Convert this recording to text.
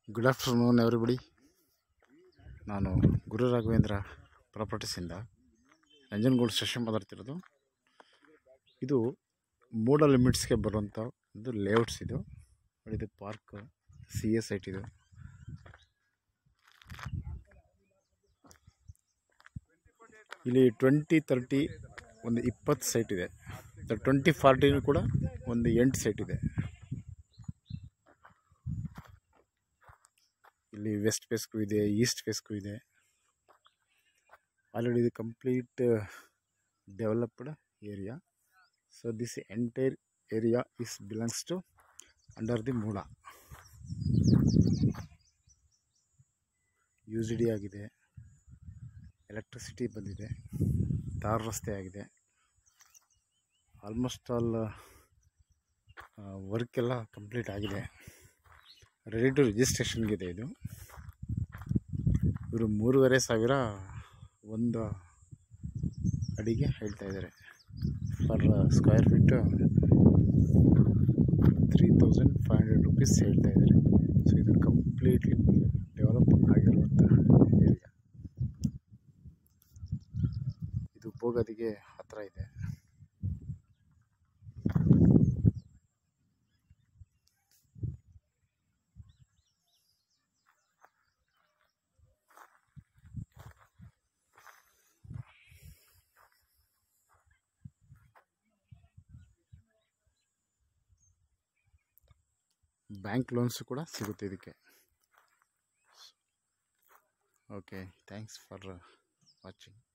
good afternoon everybody ನಾನು ಗುರು ರಾಘವೇಂದ್ರ ಪ್ರಾಪರ್ಟೀಸಿಂದ Nanjangud station ಮಾತಾಡ್ತಿರೋದು ಇದು ಮೂಡ ಲಿಮಿಟ್ಸ್ಗೆ ಬರುವಂಥ ಒಂದು ಲೇಔಟ್ಸ್ ಇದು ನೋಡಿ ಇದು ಪಾರ್ಕ್ ಸಿ ಎ ಸೈಟ್ ಇದು ಇಲ್ಲಿ ಟ್ವೆಂಟಿ ತರ್ಟಿ ಒಂದು ಇಪ್ಪತ್ತು ಸೈಟ್ ಇದೆ ಟ್ವೆಂಟಿ ಫಾರ್ಟಿನೂ ಕೂಡ ಒಂದು ಎಂಟು ಸೈಟ್ ಇದೆ ಇಲ್ಲಿ ವೆಸ್ಟ್ ಫೇಸ್ಗೂ ಇದೆ ಈಸ್ಟ್ ಫೇಸ್ಗೂ ಇದೆ ಆಲ್ರೆಡಿ ಇದು complete developed area so this entire area is belongs to under the ಮೂಲ ಯು ಜಿ ಡಿ ಆಗಿದೆ ಎಲೆಕ್ಟ್ರಿಸಿಟಿ ಬಂದಿದೆ ತಾರ್ ರಸ್ತೆ ಆಗಿದೆ ಆಲ್ಮೋಸ್ಟ್ ಆಲ್ ವರ್ಕ್ ಎಲ್ಲ ಕಂಪ್ಲೀಟ್ ಆಗಿದೆ ರೆಡಿ ಟು ರಿಜಿಸ್ಟ್ರೇಷನ್ಗಿದೆ ಇದು ಇವರು ಮೂರುವರೆ ಸಾವಿರ ಒಂದು ಅಡಿಗೆ ಹೇಳ್ತಾ ಇದ್ದಾರೆ per square feet three thousand five hundred rupees ಹೇಳ್ತಾ ಇದ್ದಾರೆ ಸೊ ಇದು ಕಂಪ್ಲೀಟ್ಲಿ ಡೆವಲಪ್ ಆಗಿರುವಂಥ ಏರಿಯಾ ಇದು ಭೋಗದಿಗೆ ಹತ್ತಿರ ಇದೆ ಬ್ಯಾಂಕ್ ಲೋನ್ಸು ಕೂಡ ಸಿಗುತ್ತೆ ಇದಕ್ಕೆ ಓಕೆ ಥ್ಯಾಂಕ್ಸ್ ಫಾರ್ ವಾಚಿಂಗ್